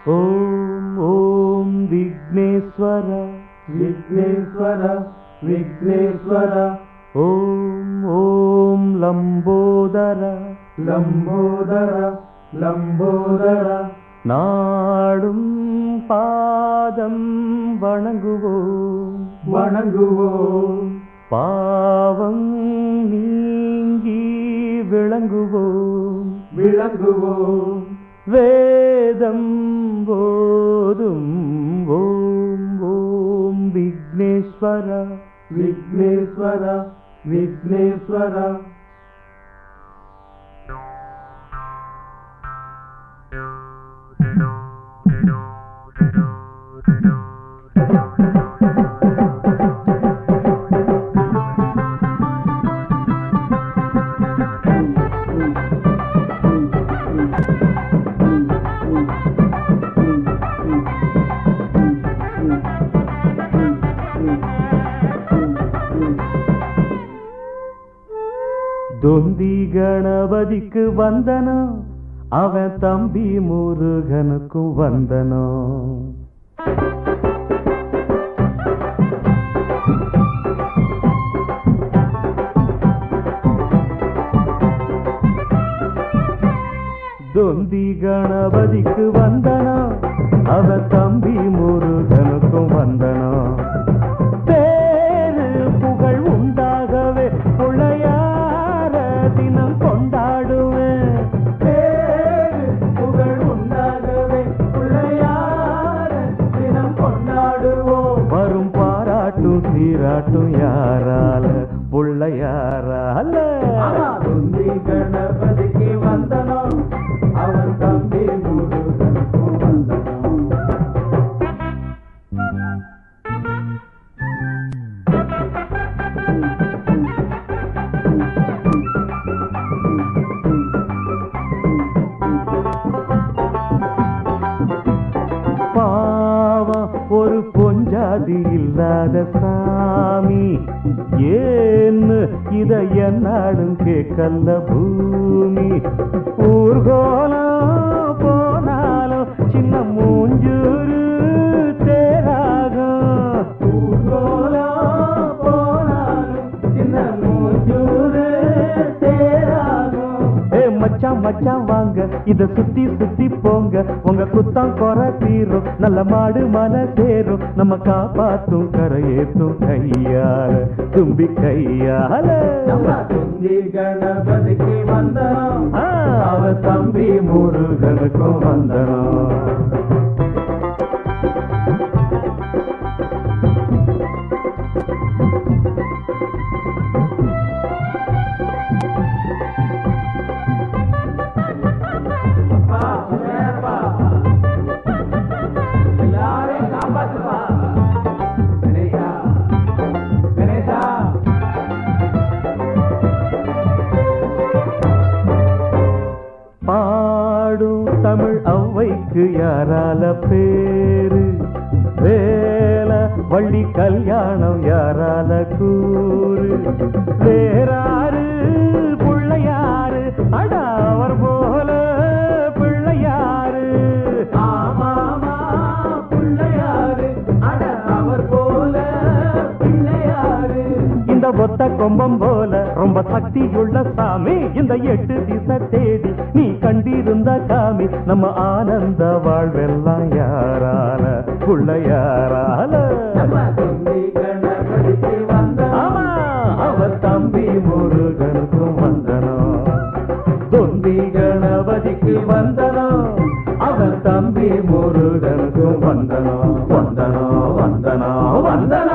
ಓಂ ಓಂ ವಿಘ್ನೇಶ್ವರ ವಿಘ್ನೇಶ್ವರ ವಿಘ್ನೇಶ್ವರ ಓಂ ಓಂ ಲಂಬೋದರ ಲಂಬೋದರ ಲಂಬೋದರ நாடும் பாதம் வணங்குவோம் வணங்குவோம் பாவம் நீங்கி விளங்குவோம் விளங்குவோம் வேதம் போதும் ஓம் ஓம் விக்னேஸ்வர விக்னேஸ்வர விக்னேஸ்வர தொந்தி கணபதிக்கு வந்தனோ அவன் தம்பி முருகனுக்கும் வந்தனோ தொந்தி கணபதிக்கு வந்தனோ அவன் தம்பி முருகனுக்கும் வந்தனோ பேரு புகழ் உண்டாகவே பிள்ளையார தினம் கொண்டாடுவேன் பேரு புகழ் உண்டாகவே பிள்ளையார தினம் கொண்டாடுவோம் வரும் பாராட்டும் சீராட்டும் யாரால பிள்ளையாரால ஆமா, துந்தி கணபதிக்கு வந்தனம் அவன் தம்பி முருகனுக்கும் வந்தனம் பாவம் ஒரு பொஞ்சாதி இல்லாத சாமி ஏன்னு இத என்னாடும் கேட்கல பூமி ஊர்கோலம் போனாலும் சின்ன மூஞ்சூரு தேராகும் ஊர்கோலம் போனாலும் சின்ன மூஞ்சூரு தேராகும் ஏ மச்சான் மச்சான் வாங்க இத சுத்தி சுத்தி போங்க உங்க குத்தம் குறை தீரும் நல்ல மாடு மன சேரும் நம்ம காப்பாத்தும் கரையேத்தும் கையால தும்பி கையால நம்ம துந்தி கணபதிக்கு வந்தனம் ஆ, அவ தம்பி முருகனுக்கும் வந்தனம் பா, சுமேப்பா. எல்லாரையும் காப்பாத்துப்பா. கணேசா, கணேசா. பாடும் தமிழ் ஔவைக்கு யாரால பேரு வேல வள்ளி கல்யாணம் யாரால கூறு வேறாரு பிள்ளையாரு அட அவர் போல பிள்ளையாரு ஆமாமா, பிள்ளையாரு. அட, அவர் போல பிள்ளையாரு. இந்த ஒத்த கொம்பம் போல ரொம்ப சக்தியுள்ள சாமி இந்த எட்டு திசை தேடி நீ கண்டிருந்த காமி நம்ம ஆனந்த வாழ்வெல்லாம் யாரால பிள்ளையாரால நம்ம துந்தி கணபதிக்கு வந்தனம் ஆமா அவர் தம்பி முருகனுக்கும் வந்தனம் தொந்தி கணபதிக்கு வந்தனம் அவர் தம்பி முருகனுக்கும் வந்தனம் வந்தனம் வந்தனம் வந்தனம்